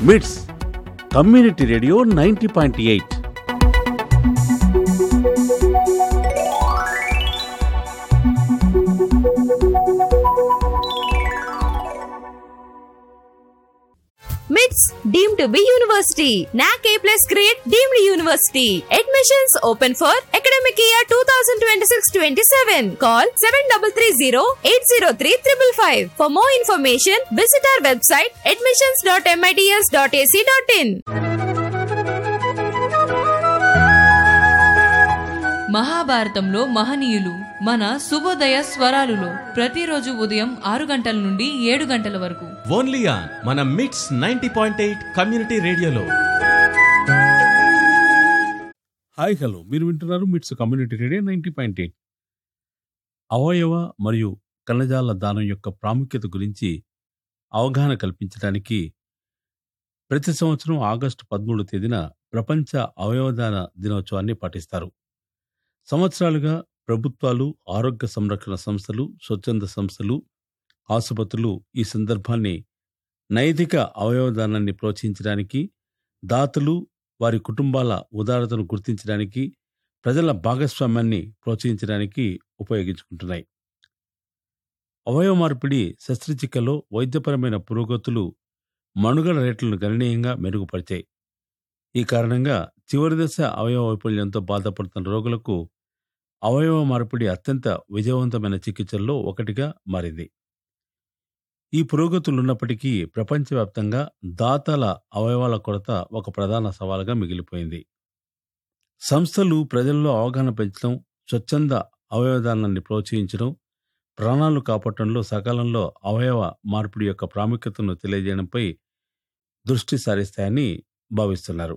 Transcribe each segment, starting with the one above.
మిట్స్ community radio ninety point eight MITS deemed to be university. NAC A plus grade deemed university. Admissions open for academic year 2026-27. Call 7330-803-555. For more information, visit our website admissions.mits.ac.in. మహాభారతంలో మహనీయులు మన శుభోదయ స్వరాలులో ప్రతిరోజు ఉదయం ఆరు గంటల నుండి ఏడు గంటల వరకు ఓన్లీ ఆన్ మన MITS ninety point eight community రేడియోలో హాయ్ హలో మీరు వింటున్నారు MITS community radio ninety point eight అవయవ మరియు కణజాల దానం యొక్క ప్రాముఖ్యత గురించి అవగాహన కల్పించడానికి ప్రతి సంవత్సరం ఆగస్టు పదమూడు తేదీన ప్రపంచ అవయవదాన దినోత్సవాన్ని పాటిస్తారు సంవత్సరాలుగా ప్రభుత్వాలు ఆరోగ్య సంరక్షణ సంస్థలు స్వచ్ఛంద సంస్థలు ఆసుపత్రులు ఈ సందర్భాన్ని నైతిక అవయవదానాన్ని ప్రోత్సహించడానికి దాతలు వారి కుటుంబాల ఉదారతను గుర్తించడానికి ప్రజల భాగస్వామ్యాన్ని ప్రోత్సహించడానికి ఉపయోగించుకుంటున్నాయి అవయవ మార్పిడి శస్త్రచికిత్సలో వైద్యపరమైన పురోగతులు మనుగడ రేట్లను గణనీయంగా మెరుగుపరిచాయి ఈ కారణంగా చివరి దశ అవయవ వైఫల్యంతో బాధపడుతున్న రోగులకు అవయవ మార్పిడి అత్యంత విజయవంతమైన చికిత్సల్లో ఒకటిగా మారింది ఈ పురోగతులున్నప్పటికీ ప్రపంచవ్యాప్తంగా దాతల అవయవాల కొరత ఒక ప్రధాన సవాలుగా మిగిలిపోయింది సంస్థలు ప్రజల్లో అవగాహన పెంచడం స్వచ్ఛంద అవయవదానాన్ని ప్రోత్సహించడం ప్రాణాలు కాపాడటంలో సకాలంలో అవయవ మార్పిడి యొక్క ప్రాముఖ్యతను తెలియజేయడంపై దృష్టి సారిస్తాయని భావిస్తున్నారు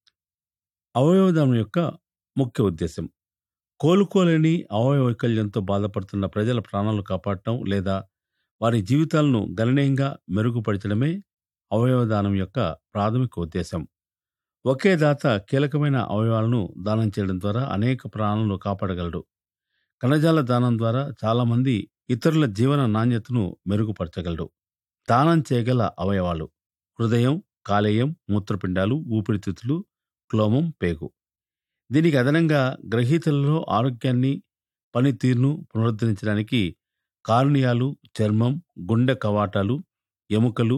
అవయవదానం యొక్క ముఖ్య ఉద్దేశం కోలుకోలేని అవయవ వైకల్యంతో బాధపడుతున్న ప్రజల ప్రాణాలు కాపాడటం లేదా వారి జీవితాలను గణనీయంగా మెరుగుపరచడమే అవయవదానం యొక్క ప్రాథమిక ఉద్దేశం ఒకే దాత కీలకమైన అవయవాలను దానం చేయడం ద్వారా అనేక ప్రాణాలను కాపాడగలడు కణజాల దానం ద్వారా చాలామంది ఇతరుల జీవన నాణ్యతను మెరుగుపరచగలడు దానం చేయగల అవయవాలు హృదయం కాలేయం మూత్రపిండాలు ఊపిరితిత్తులు క్లోమం పేగు దీనికి అదనంగా గ్రహీతలలో ఆరోగ్యాన్ని పనితీరును పునరుద్ధరించడానికి కార్నియాలు చర్మం గుండె కవాటాలు ఎముకలు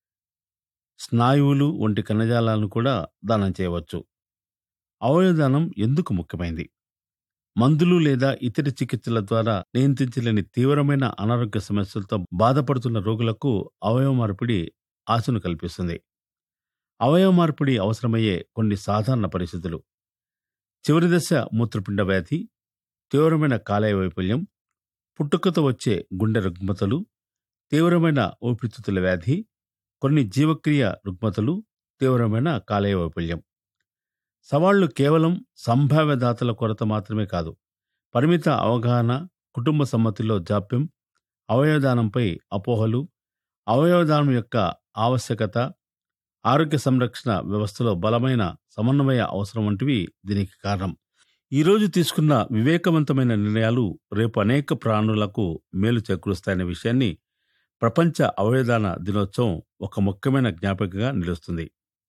స్నాయువులు వంటి కణజాలాలను కూడా దానం చేయవచ్చు అవయవదానం ఎందుకు ముఖ్యమైంది మందులు లేదా ఇతర చికిత్సల ద్వారా నియంత్రించలేని తీవ్రమైన అనారోగ్య సమస్యలతో బాధపడుతున్న రోగులకు అవయవ మార్పిడి ఆశను కల్పిస్తుంది అవయవ మార్పిడి అవసరమయ్యే కొన్ని సాధారణ పరిస్థితులు చివరి దశ మూత్రపిండ వ్యాధి తీవ్రమైన కాలేయ వైఫల్యం పుట్టుకతో వచ్చే గుండె రుగ్మతలు తీవ్రమైన ఊపిరితిత్తుల వ్యాధి కొన్ని జీవక్రియ రుగ్మతలు తీవ్రమైన కాలేయ వైఫల్యం సవాళ్లు కేవలం సంభావ్య దాతల కొరత మాత్రమే కాదు పరిమిత అవగాహన కుటుంబ సమ్మతిలో జాప్యం అవయవదానంపై అపోహలు అవయవదానం యొక్క ఆవశ్యకత ఆరోగ్య సంరక్షణ వ్యవస్థలో బలమైన సమన్వయ అవసరం వంటివి దీనికి కారణం ఈరోజు తీసుకున్న వివేకవంతమైన నిర్ణయాలు రేపు అనేక ప్రాణులకు మేలు చేకూరుస్తాయనే విషయాన్ని ప్రపంచ అవయదాన దినోత్సవం ఒక ముఖ్యమైన జ్ఞాపకగా నిలుస్తుంది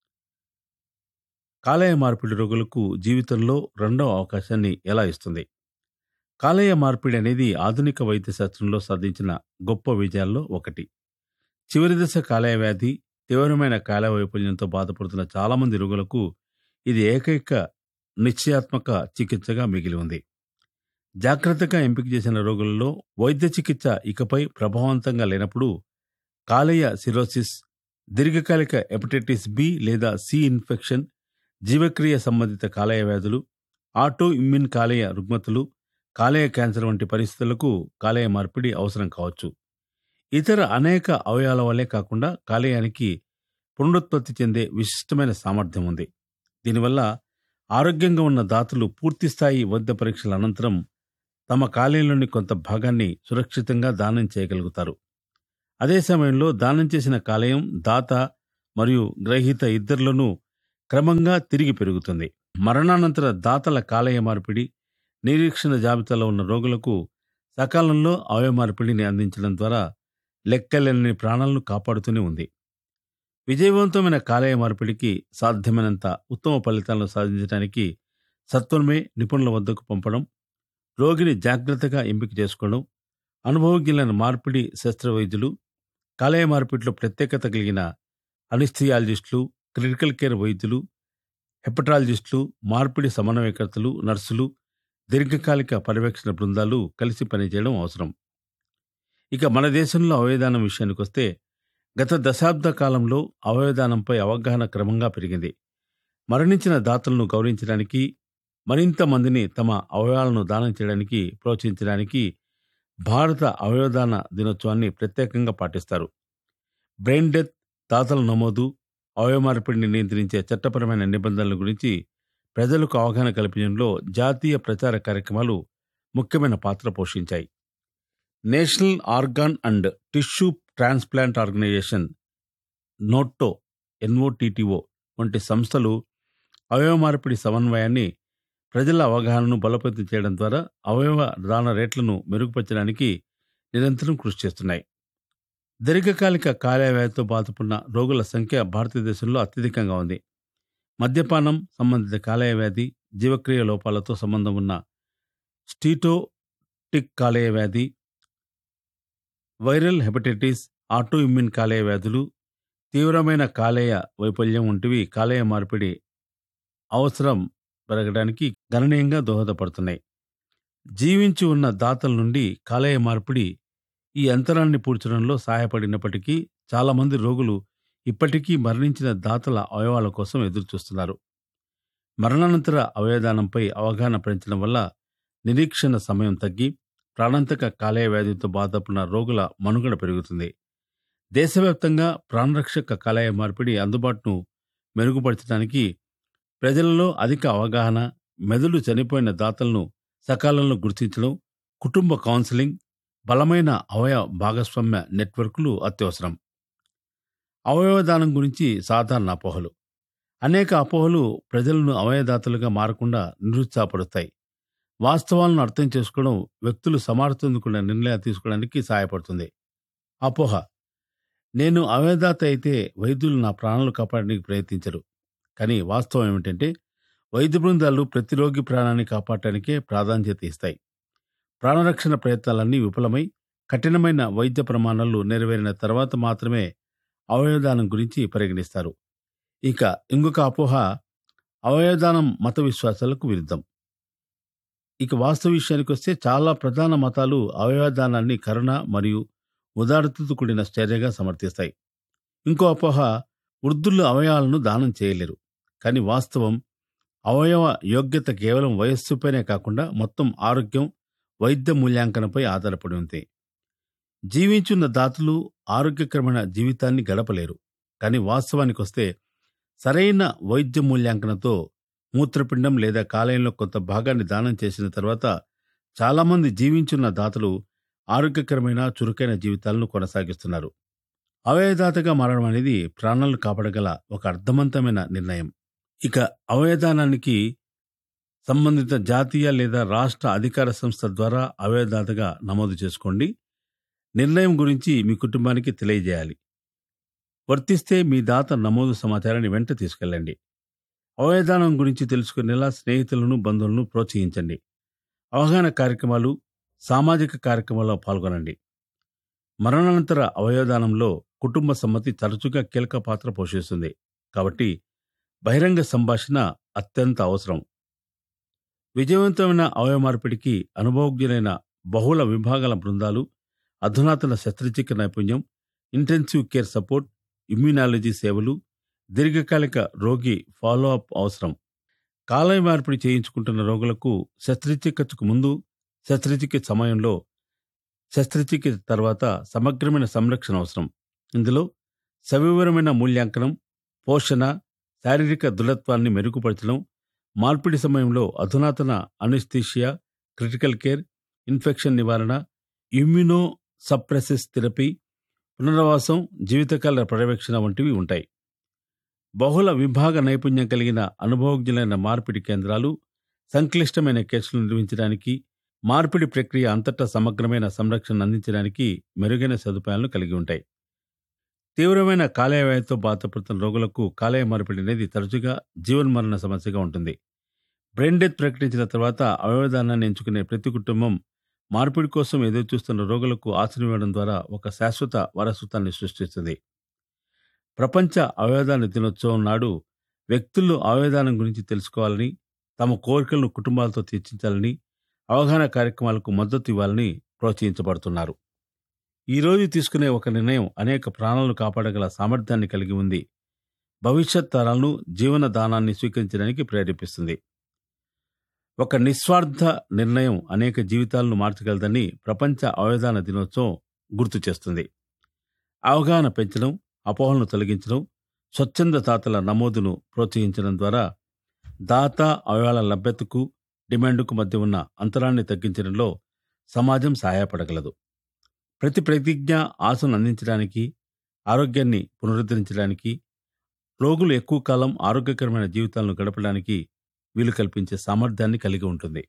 కాలేయ మార్పిడి రోగులకు జీవితంలో రెండవ అవకాశాన్ని ఎలా ఇస్తుంది కాలేయ మార్పిడి అనేది ఆధునిక వైద్య శాస్త్రంలో సాధించిన గొప్ప విజయాల్లో ఒకటి చివరి దశ కాలేయ వ్యాధి తీవ్రమైన కాలేయ వైఫల్యంతో బాధపడుతున్న చాలామంది రోగులకు ఇది ఏకైక నిశ్చయాత్మక చికిత్సగా మిగిలి ఉంది జాగ్రత్తగా ఎంపిక చేసిన రోగులలో వైద్య చికిత్స ఇకపై ప్రభావవంతంగా లేనప్పుడు కాలేయ సిరోసిస్ దీర్ఘకాలిక హెపటైటిస్ బి లేదా సి ఇన్ఫెక్షన్ జీవక్రియ సంబంధిత కాలేయ వ్యాధులు ఆటో ఇమ్యూన్ కాలేయ రుగ్మతలు కాలేయ క్యాన్సర్ వంటి పరిస్థితులకు కాలేయ మార్పిడి అవసరం కావచ్చు ఇతర అనేక అవయవాల వల్లే కాకుండా కాలేయానికి పునరుత్పత్తి చెందే విశిష్టమైన సామర్థ్యం ఉంది దీనివల్ల ఆరోగ్యంగా ఉన్న దాతలు పూర్తిస్థాయి వైద్య పరీక్షల అనంతరం తమ కాలేయంలోని కొంత భాగాన్ని సురక్షితంగా దానం చేయగలుగుతారు అదే సమయంలో దానం చేసిన కాలేయం దాత మరియు గ్రహీత ఇద్దరిలోనూ క్రమంగా తిరిగి పెరుగుతుంది మరణానంతర దాతల కాలేయ మార్పిడి నిరీక్షణ జాబితాలో ఉన్న రోగులకు సకాలంలో అవయవ మార్పిడిని అందించడం ద్వారా లెక్కలేని ప్రాణాలను కాపాడుతూనే ఉంది విజయవంతమైన కాలేయ మార్పిడికి సాధ్యమైనంత ఉత్తమ ఫలితాలను సాధించడానికి సత్వరమే నిపుణుల వద్దకు పంపడం రోగిని జాగ్రత్తగా ఎంపిక చేసుకోవడం అనుభవజ్ఞులైన మార్పిడి శస్త్రవైద్యులు కాలేయ మార్పిడిలో ప్రత్యేకత కలిగిన అనిస్థియాలజిస్టులు క్రిటికల్ కేర్ వైద్యులు హెపటాలజిస్టులు మార్పిడి సమన్వయకర్తలు నర్సులు దీర్ఘకాలిక పర్యవేక్షణ బృందాలు కలిసి పనిచేయడం అవసరం ఇక మన దేశంలో అవయదానం విషయానికి వస్తే గత దశాబ్ద కాలంలో అవయదానంపై అవగాహన క్రమంగా పెరిగింది మరణించిన దాతలను గౌరవించడానికి మరింత మందిని తమ అవయవాలను దానం చేయడానికి ప్రోత్సహించడానికి భారత అవయవదాన దినోత్సవాన్ని ప్రత్యేకంగా పాటిస్తారు బ్రెయిన్ డెత్ దాతల నమోదు అవయవ మార్పిడిని నియంత్రించే చట్టపరమైన నిబంధనల గురించి ప్రజలకు అవగాహన కల్పించడంలో జాతీయ ప్రచార కార్యక్రమాలు ముఖ్యమైన పాత్ర పోషించాయి national organ and tissue transplant organisation NOTTO N O T T O వంటి సంస్థలు అవయవ మార్పిడి సమన్వయాన్ని ప్రజల అవగాహనను బలోపేతం చేయడం ద్వారా అవయవ దాన రేట్లను మెరుగుపరచడానికి నిరంతరం కృషి చేస్తున్నాయి దీర్ఘకాలిక కాలేయవ్యాధితో బాధపడిన రోగుల సంఖ్య భారతదేశంలో అత్యధికంగా ఉంది మద్యపానం సంబంధిత కాలేయ వ్యాధి జీవక్రియ లోపాలతో సంబంధం ఉన్న స్టీటోటిక్ కాలేయ వ్యాధి వైరల్ హెపటైటిస్ ఆటో ఇమ్యూన్ కాలేయ వ్యాధులు తీవ్రమైన కాలేయ వైఫల్యం వంటివి కాలేయ మార్పిడి అవసరం పెరగడానికి గణనీయంగా దోహదపడుతున్నాయి జీవించి ఉన్న దాతల నుండి కాలేయ మార్పిడి ఈ అంతరాన్ని పూడ్చడంలో సహాయపడినప్పటికీ చాలామంది రోగులు ఇప్పటికీ మరణించిన దాతల అవయవాల కోసం ఎదురుచూస్తున్నారు మరణానంతర అవయవదానంపై అవగాహన పెంచడం వల్ల నిరీక్షణ సమయం తగ్గి ప్రాణాంతక కాలేయ వ్యాధితో బాధపడిన రోగుల మనుగడ పెరుగుతుంది దేశవ్యాప్తంగా ప్రాణరక్షక కాలేయ మార్పిడి అందుబాటును మెరుగుపరచడానికి ప్రజలలో అధిక అవగాహన మెదడు చనిపోయిన దాతలను సకాలంలో గుర్తించడం కుటుంబ కౌన్సిలింగ్ బలమైన అవయవ భాగస్వామ్య నెట్వర్క్లు అత్యవసరం అవయవదానం గురించి సాధారణ అపోహలు అనేక అపోహలు ప్రజలను అవయవదాతలుగా మారకుండా నిరుత్సాహపరుస్తాయి వాస్తవాలను అర్థం చేసుకోవడం వ్యక్తులు సమర్థించుకున్న నిర్ణయాలు తీసుకోవడానికి సహాయపడుతుంది అపోహ నేను అవయదాత అయితే వైద్యులు నా ప్రాణాలు కాపాడడానికి ప్రయత్నించరు కానీ వాస్తవం ఏమిటంటే వైద్య బృందాలు ప్రతి రోగి ప్రాణాన్ని కాపాడటానికే ప్రాధాన్యత ఇస్తాయి ప్రాణరక్షణ ప్రయత్నాలన్నీ విఫలమై కఠినమైన వైద్య ప్రమాణాలు నెరవేరిన తర్వాత మాత్రమే అవయవదానం గురించి పరిగణిస్తారు ఇక ఇంకొక అపోహ అవయవదానం మత విశ్వాసాలకు విరుద్ధం ఇక వాస్తవ విషయానికి వస్తే చాలా ప్రధాన మతాలు అవయవదానాన్ని కరుణ మరియు ఉదారతతో కూడిన చర్యగా సమర్థిస్తాయి ఇంకో అపోహ వృద్ధులు అవయవాలను దానం చేయలేరు కానీ వాస్తవం అవయవ యోగ్యత కేవలం వయస్సుపైనే కాకుండా మొత్తం ఆరోగ్యం వైద్య మూల్యాంకనంపై ఆధారపడి ఉంది జీవించున్న దాతలు ఆరోగ్యకరమైన జీవితాన్ని గడపలేరు కానీ వాస్తవానికి వస్తే సరైన వైద్య మూల్యాంకనంతో మూత్రపిండం లేదా కాలేయంలో కొంత భాగాన్ని దానం చేసిన తర్వాత చాలామంది జీవించున్న దాతలు ఆరోగ్యకరమైన చురుకైన జీవితాలను కొనసాగిస్తున్నారు అవయదాతగా మారడం అనేది ప్రాణాలను కాపాడగల ఒక అర్థవంతమైన నిర్ణయం ఇక అవయదానానికి సంబంధిత జాతీయ లేదా రాష్ట్ర అధికార సంస్థ ద్వారా అవయదాతగా నమోదు చేసుకోండి నిర్ణయం గురించి మీ కుటుంబానికి తెలియజేయాలి వర్తిస్తే మీ దాత నమోదు సమాచారాన్ని వెంట తీసుకెళ్ళండి అవయదానం గురించి తెలుసుకునేలా స్నేహితులను బంధువులను ప్రోత్సహించండి అవగాహన కార్యక్రమాలు సామాజిక కార్యక్రమాల్లో పాల్గొనండి మరణానంతర అవయవదానంలో కుటుంబ సమ్మతి తరచుగా కీలక పాత్ర పోషిస్తుంది కాబట్టి బహిరంగ సంభాషణ అత్యంత అవసరం విజయవంతమైన అవయవ మార్పిడికి అనుభవజ్ఞులైన బహుళ విభాగాల బృందాలు అధునాతన శస్త్రచికిత్స నైపుణ్యం ఇంటెన్సివ్ కేర్ సపోర్ట్ ఇమ్యూనాలజీ సేవలు దీర్ఘకాలిక రోగి ఫాలో అప్ అవసరం కాలేయ మార్పిడి చేయించుకుంటున్న రోగులకు శస్త్రచికిత్సకు ముందు శస్త్రచికిత్స సమయంలో శస్త్రచికిత్స తర్వాత సమగ్రమైన సంరక్షణ అవసరం ఇందులో సవివరమైన మూల్యాంకనం పోషణ శారీరక దృఢత్వాన్ని మెరుగుపరచడం మార్పిడి సమయంలో అధునాతన అనిస్థీషియా క్రిటికల్ కేర్ ఇన్ఫెక్షన్ నివారణ ఇమ్యూనో సప్రెసిస్ థెరపీ పునరావాసం జీవితకాల పర్యవేక్షణ వంటివి ఉంటాయి బహుళ విభాగ నైపుణ్యం కలిగిన అనుభవజ్ఞులైన మార్పిడి కేంద్రాలు సంక్లిష్టమైన కేసులు నిర్వహించడానికి మార్పిడి ప్రక్రియ అంతటా సమగ్రమైన సంరక్షణ అందించడానికి మెరుగైన సదుపాయాలను కలిగి ఉంటాయి తీవ్రమైన కాలేయ వ్యాధితో బాధపడుతున్న రోగులకు కాలేయ మార్పిడి అనేది తరచుగా జీవన్మరణ సమస్యగా ఉంటుంది బ్రెయిన్ డెత్ ప్రకటించిన తర్వాత అవయవదానాన్ని ఎంచుకునే ప్రతి కుటుంబం మార్పిడి కోసం ఎదురు చూస్తున్న రోగులకు ఆశ్రయం ద్వారా ఒక శాశ్వత వారసత్వాన్ని సృష్టిస్తుంది ప్రపంచ అవయవదాన దినోత్సవం నాడు వ్యక్తులు అవయవదానం గురించి తెలుసుకోవాలని తమ కోరికలను కుటుంబాలతో తీర్చించాలని అవగాహన కార్యక్రమాలకు మద్దతు ఇవ్వాలని ప్రోత్సహించబడుతున్నారు ఈ రోజు తీసుకునే ఒక నిర్ణయం అనేక ప్రాణాలను కాపాడగల సామర్థ్యాన్ని కలిగి ఉంది భవిష్యత్ తరాలను జీవన దానాన్ని స్వీకరించడానికి ప్రేరేపిస్తుంది ఒక నిస్వార్థ నిర్ణయం అనేక జీవితాలను మార్చగలదని ప్రపంచ అవయదాన దినోత్సవం గుర్తు చేస్తుంది అవగాహన పెంచడం అపోహలను తొలగించడం స్వచ్ఛంద దాతల నమోదును ప్రోత్సహించడం ద్వారా దాత అవయవాల లభ్యతకు డిమాండ్కు మధ్య ఉన్న అంతరాన్ని తగ్గించడంలో సమాజం సహాయపడగలదు ప్రతి ప్రతిజ్ఞ ఆశను అందించడానికి ఆరోగ్యాన్ని పునరుద్ధరించడానికి రోగులు ఎక్కువ కాలం ఆరోగ్యకరమైన జీవితాలను గడపడానికి వీలు కల్పించే సామర్థ్యాన్ని కలిగి ఉంటుంది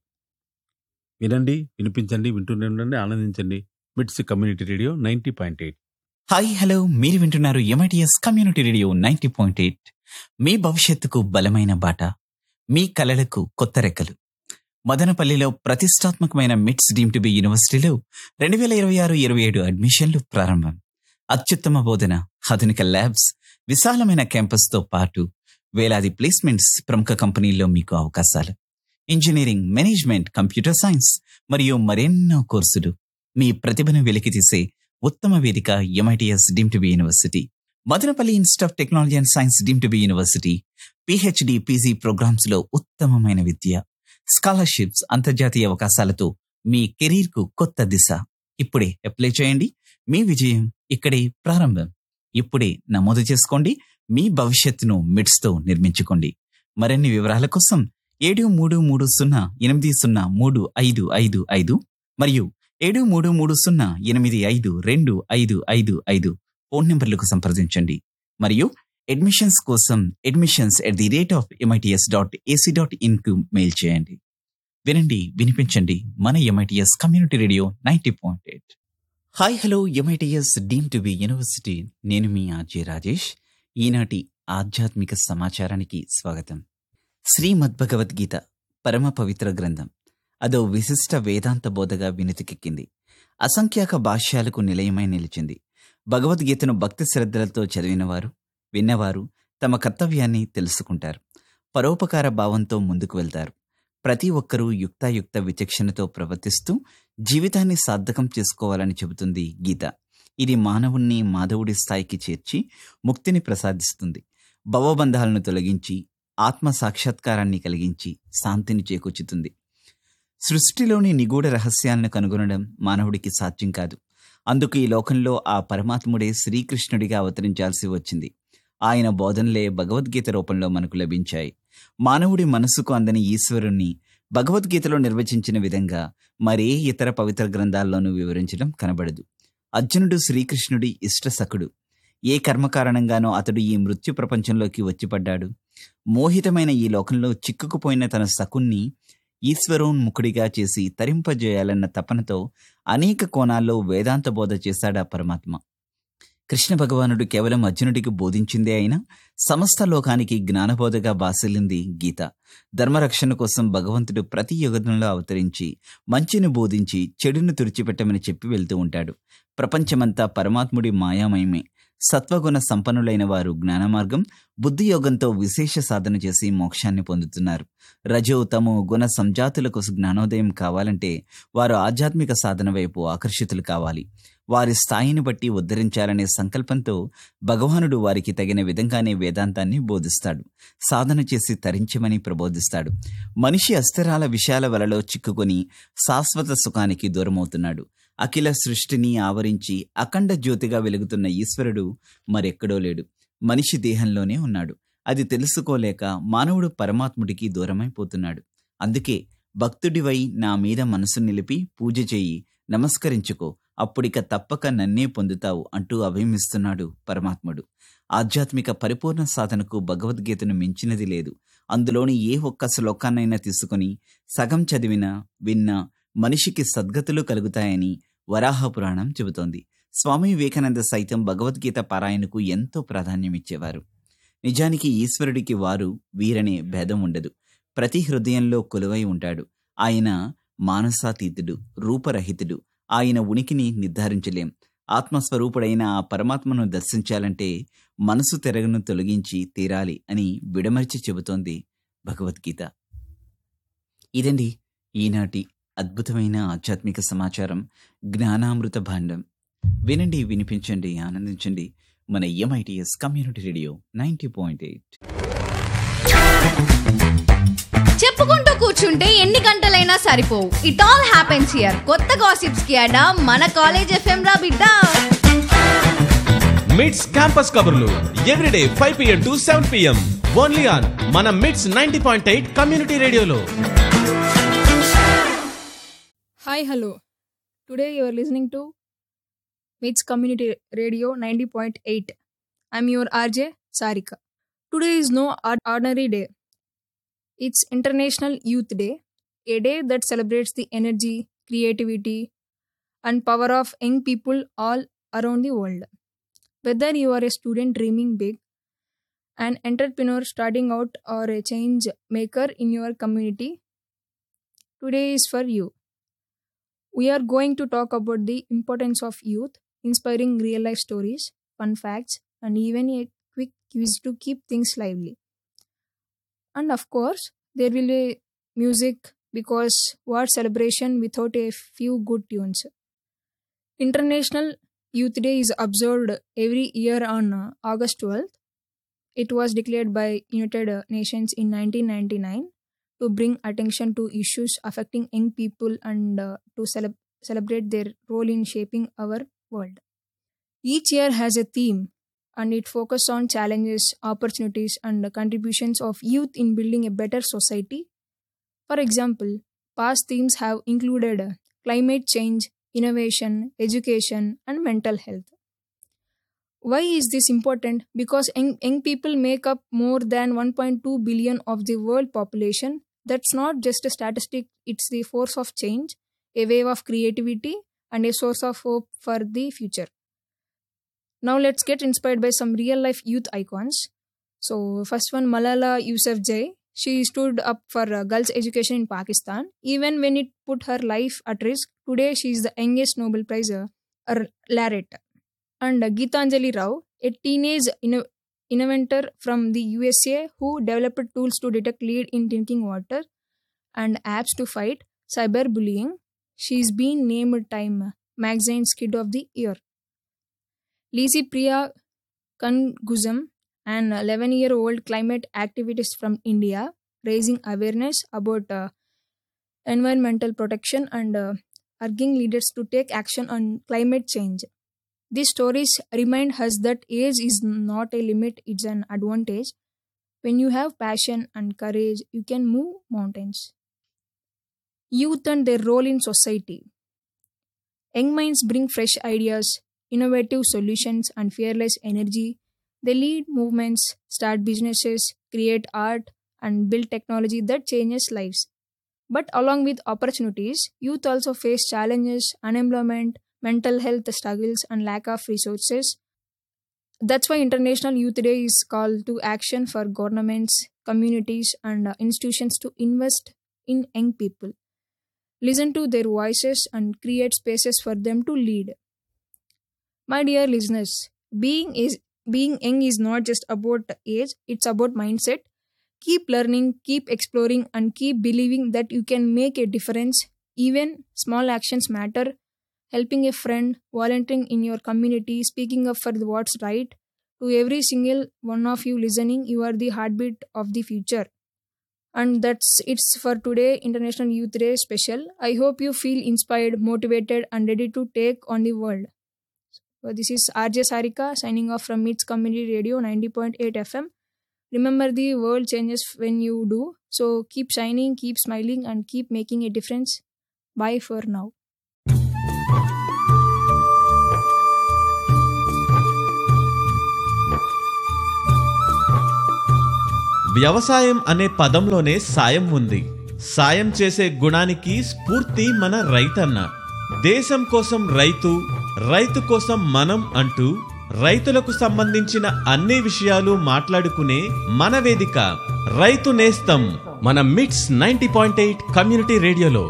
వినండి వినిపించండి వింటూనే ఉండండి ఆనందించండి MITS community radio ninety point eight hi hello మీరు వింటున్నారు MITS community radio ninety point eight మీ భవిష్యత్తుకు బలమైన బాట మీ కలలకు కొత్త రెక్కలు మదనపల్లిలో ప్రతిష్టాత్మకమైన మిట్స్ డీమ్ టు బి యూనివర్సిటీలో రెండు వేల ఇరవై ఆరు ఇరవై ఏడు అడ్మిషన్లు ప్రారంభం అత్యుత్తమ బోధన ఆధునిక ల్యాబ్స్ విశాలమైన క్యాంపస్తో పాటు వేలాది ప్లేస్మెంట్స్ ప్రముఖ కంపెనీల్లో మీకు అవకాశాలు ఇంజనీరింగ్ మేనేజ్మెంట్ కంప్యూటర్ సైన్స్ మరియు మరెన్నో కోర్సులు మీ ప్రతిభను వెలికితీసే ఉత్తమ వేదిక MITS deemed to be university Madanapalle institute of technology and science deemed to be university PhD PG programmes లో ఉత్తమమైన విద్య స్కాలర్షిప్స్ అంతర్జాతీయ అవకాశాలతో మీ కెరీర్ కు కొత్త దిశ ఇప్పుడే అప్లై చేయండి మీ విజయం ఇక్కడే ప్రారంభం ఇప్పుడే నమోదు చేసుకోండి మీ భవిష్యత్తును మిడ్స్ తో నిర్మించుకోండి మరిన్ని వివరాల కోసం ఏడు మూడు మూడు సున్నా ఎనిమిది సున్నా మూడు ఐదు ఐదు ఐదు మరియు ఏడు మూడు మూడు సున్నా ఎనిమిది ఐదు రెండు ఐదు ఐదు ఐదు ఫోన్ నంబర్లకు సంప్రదించండి మరియు అడ్మిషన్స్ కోసం admissions at the rate of MITS dot AC dot in కు మెయిల్ చేయండి వినండి వినిపించండి మన MITS community radio ninety point eight hi hello MITS deemed to be university నేను మీ ఆర్జే రాజేష్ ఈనాటి ఆధ్యాత్మిక సమాచారానికి స్వాగతం శ్రీమద్భగవద్గీత పరమ పవిత్ర గ్రంథం అదో విశిష్ట వేదాంత బోధగా వినుతికెక్కింది అసంఖ్యాక భాష్యాలకు నిలయమై నిలిచింది భగవద్గీతను భక్తి శ్రద్ధలతో చదివినవారు విన్నవారు తమ కర్తవ్యాన్ని తెలుసుకుంటారు పరోపకార భావంతో ముందుకు వెళ్తారు ప్రతి ఒక్కరూ యుక్తాయుక్త విచక్షణతో ప్రవర్తిస్తూ జీవితాన్ని సార్థకం చేసుకోవాలని చెబుతుంది గీత ఇది మానవుణ్ణి మాధవుడి స్థాయికి చేర్చి ముక్తిని ప్రసాదిస్తుంది భవబంధాలను తొలగించి ఆత్మ సాక్షాత్కారాన్ని కలిగించి శాంతిని చేకూర్చుతుంది సృష్టిలోని నిగూఢ రహస్యాలను కనుగొనడం మానవుడికి సాధ్యం కాదు అందుకు ఈ లోకంలో ఆ పరమాత్ముడే శ్రీకృష్ణుడిగా అవతరించాల్సి వచ్చింది ఆయన బోధనలే భగవద్గీత రూపంలో మనకు లభించాయి మానవుడి మనసుకు అందని ఈశ్వరుణ్ణి భగవద్గీతలో నిర్వచించిన విధంగా మరే ఇతర పవిత్ర గ్రంథాల్లోనూ వివరించడం కనబడదు అర్జునుడు శ్రీకృష్ణుడి ఇష్టసఖుడు ఏ కర్మ కారణంగానో అతడు ఈ మృత్యు ప్రపంచంలోకి వచ్చిపడ్డాడు మోహితమైన ఈ లోకంలో చిక్కుకుపోయిన తన సకుణ్ణి ఈశ్వరోన్ముఖుడిగా చేసి తరింపజేయాలన్న తపనతో అనేక కోణాల్లో వేదాంత బోధ చేశాడా పరమాత్మ కృష్ణ భగవానుడు కేవలం అర్జునుడికి బోధించిందే అయినా సమస్త లోకానికి జ్ఞానబోధగా బాసిల్లింది గీత ధర్మరక్షణ కోసం భగవంతుడు ప్రతి యుగంలో అవతరించి మంచిని బోధించి చెడును తుడిచిపెట్టమని చెప్పి వెళ్తూ ఉంటాడు ప్రపంచమంతా పరమాత్ముడి మాయామయమే సత్వగుణ సంపన్నులైన వారు జ్ఞానమార్గం బుద్ధి యోగంతో విశేష సాధన చేసి మోక్షాన్ని పొందుతున్నారు రజో తమో గుణ సంజాతులకు జ్ఞానోదయం కావాలంటే వారు ఆధ్యాత్మిక సాధన వైపు ఆకర్షితులు కావాలి వారి స్థాయిని బట్టి ఉద్ధరించాలనే సంకల్పంతో భగవానుడు వారికి తగిన విధంగానే వేదాంతాన్ని బోధిస్తాడు సాధన చేసి తరించమని ప్రబోధిస్తాడు మనిషి అస్థిరాల విషయాల వలలో చిక్కుకొని శాశ్వత సుఖానికి దూరమవుతున్నాడు అఖిల సృష్టిని ఆవరించి అఖండ జ్యోతిగా వెలుగుతున్న ఈశ్వరుడు మరెక్కడో లేడు మనిషి దేహంలోనే ఉన్నాడు అది తెలుసుకోలేక మానవుడు పరమాత్ముడికి దూరమైపోతున్నాడు అందుకే భక్తుడివై నా మీద మనసు నిలిపి పూజ చేయి నమస్కరించుకో అప్పుడిక తప్పక నన్నే పొందుతావు అంటూ అభిమిస్తున్నాడు పరమాత్ముడు ఆధ్యాత్మిక పరిపూర్ణ సాధనకు భగవద్గీతను మించినది లేదు అందులోని ఏ ఒక్క శ్లోకాన్నైనా తీసుకుని సగం చదివినా విన్నా మనిషికి సద్గతులు కలుగుతాయని వరాహ పురాణం చెబుతోంది స్వామి వివేకానంద సైతం భగవద్గీత పారాయణకు ఎంతో ప్రాధాన్యం ఇచ్చేవారు నిజానికి ఈశ్వరుడికి వారు వీరనే భేదం ఉండదు ప్రతి హృదయంలో కొలువై ఉంటాడు ఆయన మానసాతీతుడు రూపరహితుడు ఆయన ఉనికిని నిర్ధారించలేం ఆత్మస్వరూపుడైన ఆ పరమాత్మను దర్శించాలంటే మనసు తెరగను తొలగించి తీరాలి అని విడమర్చి చెబుతోంది భగవద్గీత ఇదండి ఈనాటి అద్భుతమైన ఆధ్యాత్మిక సమాచారం జ్ఞానామృత భాండం వినండి వినిపించండి ఆనందించండి మన MITS community radio ninety point eight చెప్పుకుంటూ కూర్చుంటే ఎన్ని గంటలైనా సరిపోవు ఇట్ ఆల్ హ్యాపెన్స్ హియర్ కొత్త గాసిప్స్ కి అడా మన కాలేజ్ ఎఫ్ఎం రా బిడ్డ మిడ్స్ క్యాంపస్ కబుర్లు everyday five PM to seven PM only on మన MITS ninety point eight community రేడియోలో Hi, hello. Today you are listening to Meets Community Radio 90.8. I'm your RJ Sarika. Today is no ord- ordinary day. It's International Youth Day, a day that celebrates the energy, creativity, and power of young people all around the world. Whether you are a student dreaming big, an entrepreneur starting out, or a change maker in your community, today is for you. We are going to talk about the importance of youth, inspiring real life stories, fun facts, and even a quick quiz to keep things lively. And of course, there will be music because what celebration without a few good tunes? International Youth Day is observed every year on uh, August 12th. It was declared by United Nations in 1999 to bring attention to issues affecting young people and uh, to celeb- celebrate their role in shaping our world. Each year has a theme and it focuses on challenges, opportunities, and the contributions of youth in building a better society. For example, past themes have included uh, climate change, innovation, education, and mental health. Why is this important? Because young, young people make up more than 1.2 billion of the world population. That's not just a statistic, it's the force of change, a wave of creativity, and a source of hope for the future. Now let's get inspired by some real life youth icons. So, first one Malala Yousafzai. She stood up for uh, girls' education in Pakistan, even when it put her life at risk. Today, she is the youngest Nobel Prize uh, er- laureate and Geetanjali Rao, a teenage inno- inventor from the USA who developed tools to detect lead in drinking water and apps to fight cyberbullying. She's been named Time Magazine's Kid of the Year. Lizzie Priya Kanguzam, an 11 year old climate activist from India, raising awareness about uh, environmental protection and uh, urging leaders to take action on climate change. These stories remind us that age is not a limit, it's an advantage. When you have passion and courage, you can move mountains. Youth and their role in society. Young minds bring fresh ideas, innovative solutions, and fearless energy. They lead movements, start businesses, create art, and build technology that changes lives. But along with opportunities, youth also face challenges, unemployment, mental health struggles, and lack of resources. That's why International Youth Day is called to action for governments, communities, and uh, institutions to invest in young people. Listen to their voices and create spaces for them to lead. My dear listeners, being is being young is not just about age, it's about mindset. Keep learning, keep exploring, and keep believing that you can make a difference. Even small actions matter. Helping a friend, volunteering in your community, speaking up for what's right. To every single one of you listening, you are the heartbeat of the future. And that's it's for today International Youth Day special. I hope you feel inspired, motivated, and ready to take on the world. So this is RJ Sarika signing off from Meets Community Radio 90.8 FM. Remember, the world changes when you do. So keep shining, keep smiling, and keep making a difference. Bye for now. వ్యవసాయం అనే పదంలోనే సాయం ఉంది సాయం చేసే గుణానికి స్ఫూర్తి మన రైతన్న దేశం కోసం రైతు రైతు కోసం మనం అంటూ రైతులకు సంబంధించిన అన్ని విషయాలు మాట్లాడుకునే మన వేదిక రైతు నేస్తం మన MITS ninety point eight community రేడియోలో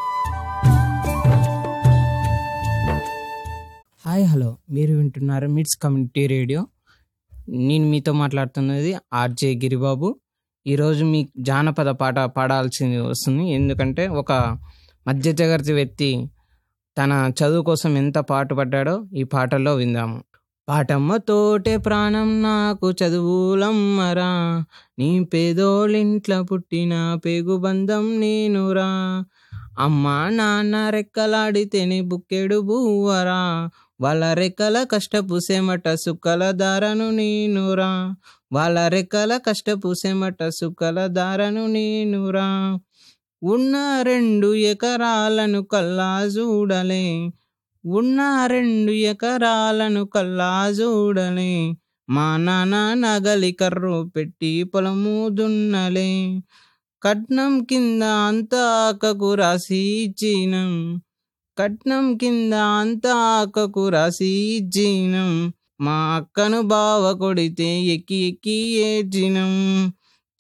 హాయ్ హలో మీరు వింటున్నారు మిట్స్ కమ్యూనిటీ రేడియో నేను మీతో మాట్లాడుతున్నది ఆర్జే గిరిబాబు ఈరోజు మీ జానపద పాట పాడాల్సి వస్తుంది ఎందుకంటే ఒక మధ్యతరగతి వ్యక్తి తన చదువు కోసం ఎంత పాటుపడ్డాడో ఈ పాటల్లో విందాము పాటమ్మ తోటే ప్రాణం నాకు చదువులమ్మరా నీ పేదోళ్ళింట్లో పుట్టిన పేగు బంధం నేనురా అమ్మ నాన్న రెక్కలాడితేనే బుక్కెడు బువ్వరా వాళ్ళ రెక్కల కష్టపు సెమట సుక్కల దారను నేనురా వాళ్ళ రెక్కల కష్టపు సెమట సుక్కల దారను నేనురా ఉన్న రెండు ఎకరాలను కల్లా చూడలే ఉన్న రెండు ఎకరాలను కల్లా చూడలే మా నాన్న నగలి కర్రు పెట్టి పొలము దున్నలే కట్నం కింద అంతా అక్కకు రాసి ఇచ్చినం కట్నం కింద అంతా అక్కకు రాసి ఇచ్చినం మా అక్కను బావ కొడితే ఎక్కి ఎక్కి ఏడ్చినం